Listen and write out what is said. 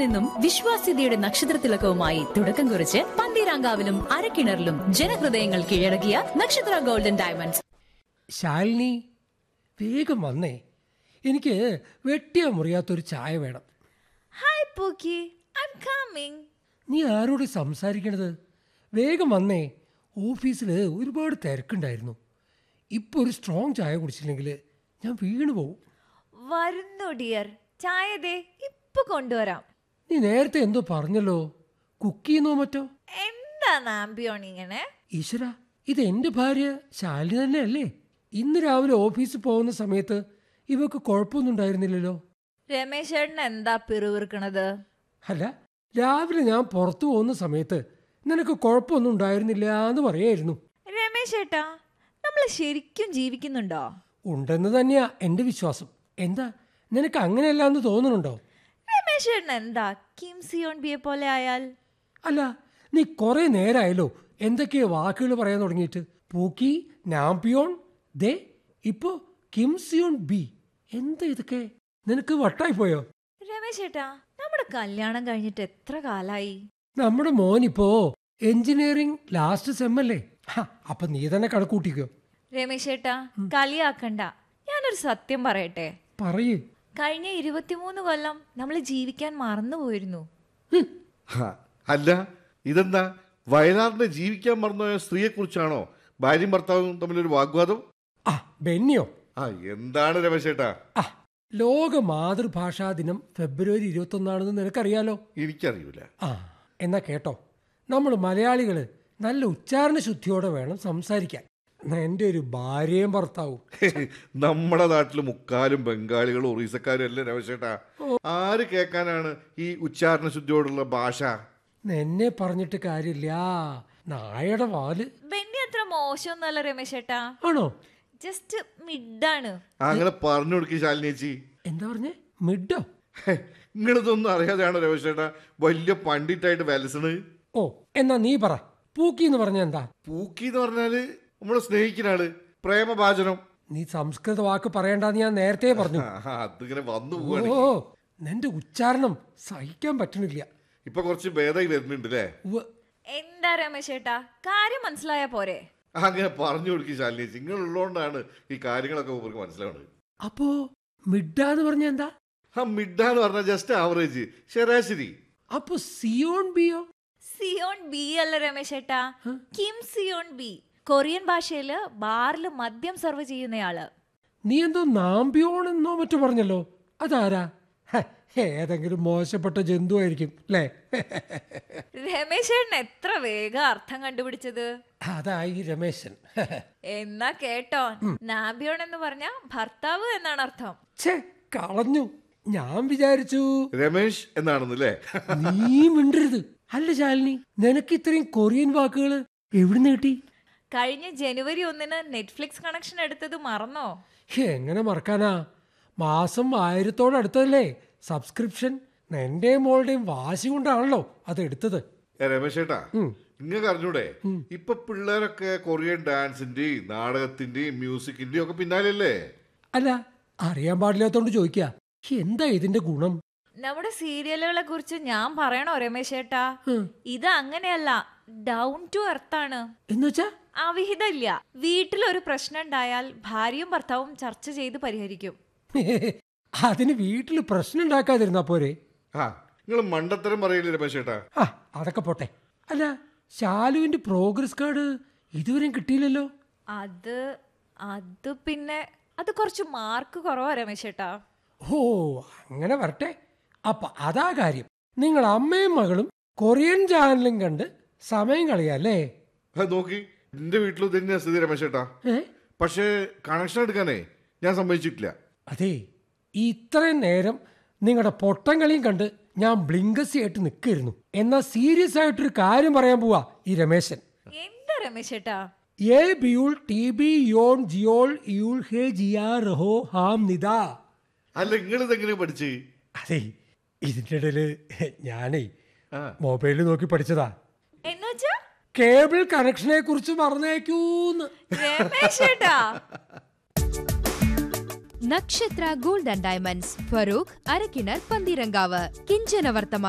നിന്നും വിശ്വാസ്യതയുടെ നക്ഷത്രത്തിലക്കവുമായി തുടക്കം കുറിച്ച് പന്തീരാങ്കാവിലും അരക്കിണറിലും ജനഹൃദയങ്ങൾ കീഴടക്കിയ നക്ഷത്ര ഗോൾഡൻ ഡയമണ്ട്സ് ശാലിനി വേഗം വന്നേ എനിക്ക് വെട്ടിയ മുറിയാത്തൊരു ചായ വേണം hi pookie I am coming നീ ആരോട് സംസാരിക്കണത് വേഗം വന്നേ ഓഫീസിൽ ഒരുപാട് തിരക്കുണ്ടായിരുന്നു ഇപ്പോൾ ഒരു സ്ട്രോങ് ചായ കുടിച്ചില്ലെങ്കിൽ ഞാൻ വീണു പോവും വരുന്നു ഡിയർ ചായ ദേ ഇപ്പൊ കൊണ്ടുവരാം നീ നേരത്തെ എന്തോ പറഞ്ഞല്ലോ കുക്ക് ചെയ്യുന്നോ മറ്റോ എന്താ നാമ്പിയോൺ ഇങ്ങനെ ഈശ്വര ഇത് എൻ്റെ ഭാര്യ ശാലിനി തന്നെയല്ലേ ഇന്ന് രാവിലെ ഓഫീസിൽ പോകുന്ന സമയത്ത് ഇവക്ക് കുഴപ്പമൊന്നും ഉണ്ടായിരുന്നില്ലല്ലോ രമേശ് ചേട്ടൻ എന്താ പിറുവിറുക്കണത് അല്ല രാവിലെ ഞാൻ പുറത്തു പോകുന്ന സമയത്ത് നിനക്ക് കുഴപ്പമൊന്നും ഉണ്ടായിരുന്നില്ല എന്ന് പറയായിരുന്നു രമേശ് ചേട്ടാ നമ്മൾ ശരിക്കും ജീവിക്കുന്നുണ്ടോ ഉണ്ടെന്ന് തന്നെയാ എൻ്റെ വിശ്വാസം എന്താ നിനക്ക് അങ്ങനെയല്ല എന്ന് തോന്നുന്നുണ്ടോ രമേശ് ചേട്ടൻ എന്താ കിം സിയോൺ ബിയെ പോലെ ആയാൽ അല്ല നീ കുറേ നേരമായല്ലോ എന്തൊക്കെയോ വാക്കുകൾ പറയാൻ തുടങ്ങിയിട്ട് പൂക്കി നാംപിയോൺ ദേ ഇപ്പോ കിം സിയോൺ ബി എന്താ ഇതൊക്കെ നിനക്ക് വട്ടായി പോയോ രമേശ് ചേട്ടാ നമ്മുടെ കല്യാണം കഴിഞ്ഞിട്ട് എത്ര കാലായി നമ്മുടെ മോനിപ്പോ എഞ്ചിനീയറിംഗ് ലാസ്റ്റ് സെം അല്ലേ ഹ, അപ്പൊ നീ തന്നെ കണക്കൂട്ടിക്കോ രമേശ് ചേട്ടാ കളിയാക്കണ്ട ഞാനൊരു സത്യം പറയട്ടെ പറയേ കഴിഞ്ഞ ഇരുപത്തിമൂന്ന് കൊല്ലം നമ്മൾ ജീവിക്കാൻ മറന്നുപോയിരുന്നു ഹാ, അല്ല ഇതെന്താ വയനാടിനെ ജീവിക്കാൻ മറന്നുപോയ സ്ത്രീയെക്കുറിച്ചാണോ ഭാര്യയും ഭർത്താവും തമ്മിലൊരു വാഗ്വാദം ആ ബെന്നിയോ ആ എന്താണ് രമേശേട്ടാ ആ ലോക മാതൃഭാഷാ ദിനം ഫെബ്രുവരി ഇരുപത്തൊന്നാണെന്ന് നിനക്കറിയാലോ എനിക്കറിയില്ല ആ എന്നാ കേട്ടോ നമ്മൾ മലയാളികൾ നല്ല ഉച്ചാരണ ശുദ്ധിയോടെ വേണം സംസാരിക്കാൻ എൻ്റെ ഒരു ഭാര്യയും ഭർത്താവും നമ്മുടെ നാട്ടിൽ മുക്കാലും ബംഗാളികളും ഒറീസക്കാരും അല്ലേ രമേശേട്ടാ ആര് കേൾക്കാനാണ് ഈ ഉച്ചാരണ ശുദ്ധിയോടുള്ള ഭാഷ എന്നെ പറഞ്ഞിട്ട് കാര്യമില്ല നായയുടെ വാല് ബെന്നി അത്ര മോശമൊന്നുമല്ല രമേശ് ചേട്ടാ ആണോ ജസ്റ്റ് മിഡാണ് ആ, അങ്ങനെ പറഞ്ഞു കൊടുക്കി ശാലിനേച്ചി എന്താ പറഞ്ഞേ മിഡോ നിങ്ങളിതൊന്നും അറിയാതെയാണോ രമേശേട്ടാ വലിയ പണ്ഡിറ്റായിട്ട് വലസണ് ഓ എന്നാ നീ പറ പൂക്കി എന്ന് പറഞ്ഞ എന്താ പൂക്കി എന്ന് പറഞ്ഞാല് നമ്മളെ സ്നേഹിക്കുന്ന ആള് പ്രേമഭാചനം നീ സംസ്കൃത വാക്ക് പറയണ്ടെന്ന് ഞാൻ നേരത്തെ പറഞ്ഞു ആ, അതിങ്ങനെ വന്നു ഓ പോവാണ് നിന്റെ ഉച്ചാരണം സഹിക്കാൻ പറ്റണില്ല ഇപ്പൊ കുറച്ച് ഭേദമായി വരുന്നുണ്ട് അല്ലേ ഉവ്വ്. എന്താ രമേശ് ചേട്ടാ കാര്യം മനസ്സിലായ പോരെ അങ്ങനെ പറഞ്ഞു കൊടുക്കി ശാലിനേച്ചി നിങ്ങളുള്ളതുകൊണ്ടാണ് ഈ കാര്യങ്ങളൊക്കെ ഇവർക്ക് മനസ്സിലാവുന്നത് അപ്പോ മിഡാന്ന് പറഞ്ഞ എന്താ ആ മിഡ് എന്ന് പറഞ്ഞാൽ ജസ്റ്റ് ആവറേജ് ശരാശരി അപ്പൊ സിയോൺ ബിയോ സിയോൺ ബി അല്ല രമേശ് ചേട്ടാ കിം സിയോൺ ബി കൊറിയൻ ഭാഷയില് ബാറിൽ മദ്യം സെർവ് ചെയ്യുന്നയാള് നീ എന്തോ നാമ്പിയോൺ എന്നോ മറ്റോ പറഞ്ഞല്ലോ അതാരാ ഹ, ഏതെങ്കിലും മോശപ്പെട്ട ജന്തു ആയിരിക്കും അല്ലേ രമേശ് ചേട്ടൻ എത്ര വേഗം അർത്ഥം കണ്ടുപിടിച്ചത് അതായി രമേശൻ എന്നാ കേട്ടോ നാബിയോൺ എന്ന് പറഞ്ഞ ഭർത്താവ് എന്നാണ് അർത്ഥം ഛേ കളഞ്ഞു ഞാൻ വിചാരിച്ചു രമേശ് എന്നാണെന്നല്ലേ നീ മിണ്ടരുത് അല്ല ശാലിനി നിനക്ക് ഇത്രയും കൊറിയൻ വാക്കുകൾ എവിടുന്ന് കിട്ടി കഴിഞ്ഞ ജനുവരി ഒന്നിന് നെറ്റ്ഫ്ലിക്സ് കണക്ഷൻ എടുത്തത് മറന്നോ എങ്ങനെ മറക്കാനാ മാസം ആയിരത്തോടടുത്തല്ലേ സബ്സ്ക്രിപ്ഷൻ എന്റെയും മോളുടെയും വാശി കൊണ്ടാണല്ലോ അത് എടുത്തത് ഏ, രമേശ് ചേട്ടാ നിങ്ങൾക്ക് അറിഞ്ഞൂടെ ഇപ്പൊ പിള്ളേരൊക്കെ കൊറിയൻ ഡാൻസിന്റെയും നാടകത്തിന്റെയും മ്യൂസിക്കിന്റെയും ഒക്കെ പിന്നാലെയല്ലേ അല്ല അറിയാൻ പാടില്ലാത്തോണ്ട് ചോദിക്കുക എന്താ ഇതിന്റെ ഗുണം നമ്മുടെ സീരിയലുകളെ കുറിച്ച് ഞാൻ പറയണോ രമേശ് ചേട്ടാ ഇത് അങ്ങനെയല്ല ഡൗൺ ടു എർത്താണ് എന്നുവെച്ചാ അവിഹിതമില്ല വീട്ടിലൊരു പ്രശ്നം ഉണ്ടായാൽ ഭാര്യയും ഭർത്താവും ചർച്ച ചെയ്ത് പരിഹരിക്കും അതിന് വീട്ടിൽ പ്രശ്നം ഉണ്ടാക്കാതിരുന്നാ പോരെ ആ നിങ്ങൾ മണ്ടത്തരം പറയില്ലേ രമേശ് ചേട്ടാ ആ അതൊക്കെ പോട്ടെ അല്ല ശാലുവിന്റെ പ്രോഗ്രസ് കാർഡ് ഇതുവരെയും കിട്ടിയില്ലല്ലോ അത് അത് പിന്നെ അത് കുറച്ച് മാർക്ക് കുറവാ രമേശ് ചേട്ടാ ഓ അങ്ങനെ വരട്ടെ അപ്പൊ അതാ കാര്യം നിങ്ങൾ അമ്മയും മകളും കൊറിയൻ ചാനലും കണ്ട് സമയം കളയല്ലേ അത് നോക്കി എന്റെ വീട്ടിലും തന്നെയാ സ്ഥിതി രമേശ് ചേട്ടാ ഏ പക്ഷേ കണക്ഷൻ എടുക്കാനേ ഞാൻ സമ്മതിച്ചിട്ടില്ല അതെ ഈ ഇത്രയും നേരം നിങ്ങളുടെ പൊട്ടം കളിയും കണ്ട് ഞാൻ ബ്ലിങ്കസി ആയിട്ട് നിൽക്കായിരുന്നു എന്നാൽ സീരിയസ് ആയിട്ടൊരു കാര്യം പറയാൻ പോവാ ഈ രമേശൻ എന്താ രമേശ് ചേട്ടാ ഏ ബിയുൾ ടി ബി യോൺ ജിയോൾ യൂൾ ഹേ ജിയാ റഹോ ഹാം നിദാ അല്ല നിങ്ങൾ ഇതെങ്ങനെ പഠിച്ച് അതെ ഇതിൻ്റെ ഇടയില് ഞാനേ ആ. മൊബൈലിൽ നോക്കി പഠിച്ചതാ എന്നുവെച്ചാ കേബിൾ കണക്ഷനെ കുറിച്ച് മറന്നേക്കൂന്ന് രമേശ് ചേട്ടാ Nakshatra gold and diamonds Farooq ಅರಕಿಣರ್ ಪಂದಿರಂಗಾವ ಕಿಂಚನ ವರ್ತಮಾನ